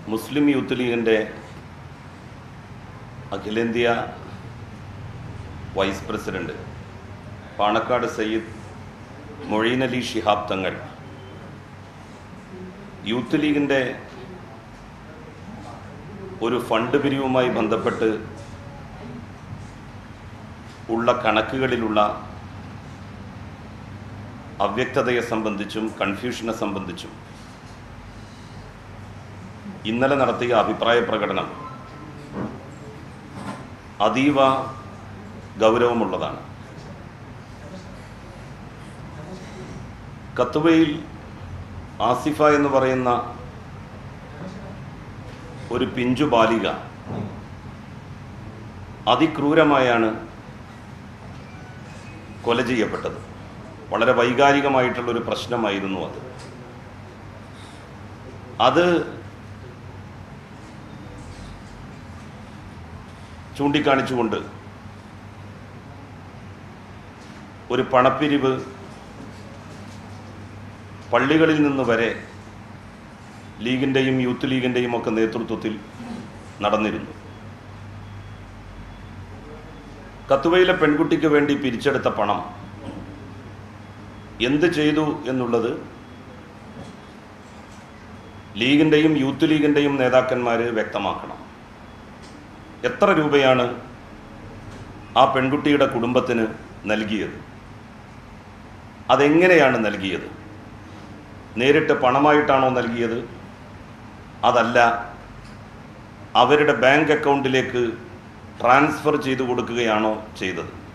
മുസ്ലിം youth ലീഗിൻ്റെ അഖിലേന്ത്യാ vice president Panakkad Sayyid മൊഴീൻ അലി ഷിഹാബ് തങ്ങൾ യൂത്ത് ലീഗിൻ്റെ ഒരു ഫണ്ട് പിരിവുമായി ബന്ധപ്പെട്ട് ഉള്ള കണക്കുകളിലുള്ള അവ്യക്തതയെ സംബന്ധിച്ചും കൺഫ്യൂഷനെ സംബന്ധിച്ചും ഇന്നലെ നടത്തിയ അഭിപ്രായ പ്രകടനം അതീവ ഗൗരവമുള്ളതാണ് കത്തുവയിൽ ആസിഫ എന്ന് പറയുന്ന ഒരു പിഞ്ചു ബാലിക അതിക്രൂരമായാണ് കൊല ചെയ്യപ്പെട്ടത് വളരെ വൈകാരികമായിട്ടുള്ളൊരു പ്രശ്നമായിരുന്നു അത് അത് ചൂണ്ടിക്കാണിച്ചുകൊണ്ട് ഒരു പണപ്പിരിവ് പള്ളികളിൽ നിന്ന് വരെ ലീഗിൻ്റെയും യൂത്ത് ലീഗിൻ്റെയും ഒക്കെ നേതൃത്വത്തിൽ നടന്നിരുന്നു കത്തുവയിലെ പെൺകുട്ടിക്ക് വേണ്ടി പിരിച്ചെടുത്ത പണം എന്ത് ചെയ്തു എന്നുള്ളത് ലീഗിൻ്റെയും യൂത്ത് ലീഗിൻ്റെയും നേതാക്കന്മാർ വ്യക്തമാക്കണം എത്ര രൂപയാണ് ആ പെൺകുട്ടിയുടെ കുടുംബത്തിന് നൽകിയത് അതെങ്ങനെയാണ് നൽകിയത് നേരിട്ട് പണമായിട്ടാണോ നൽകിയത് അതല്ല അവരുടെ ബാങ്ക് അക്കൗണ്ടിലേക്ക് ട്രാൻസ്ഫർ ചെയ്തു കൊടുക്കുകയാണോ ചെയ്തത്